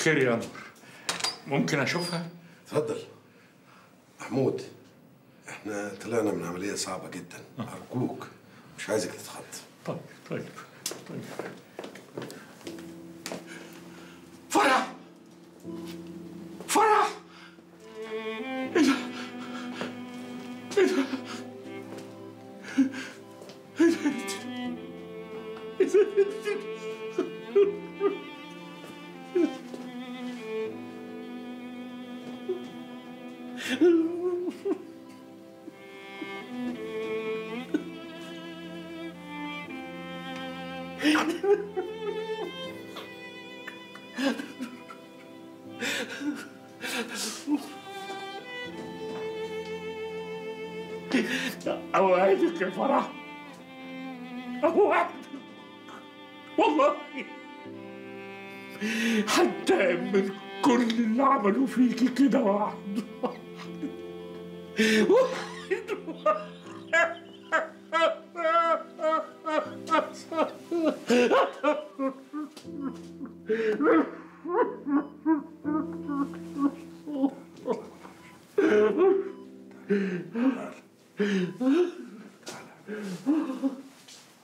خير يا نور ممكن اشوفها اتفضل محمود احنا طلعنا من عملية صعبة جدا أرجوك مش عايزك تتخض طيب طيب طيب فرح فرح ايه ده ايه ده ايه ده ايه ده أوعدك يا فرح أوعدك والله حتى من كل اللي عملوا فيكي كده واحد واحد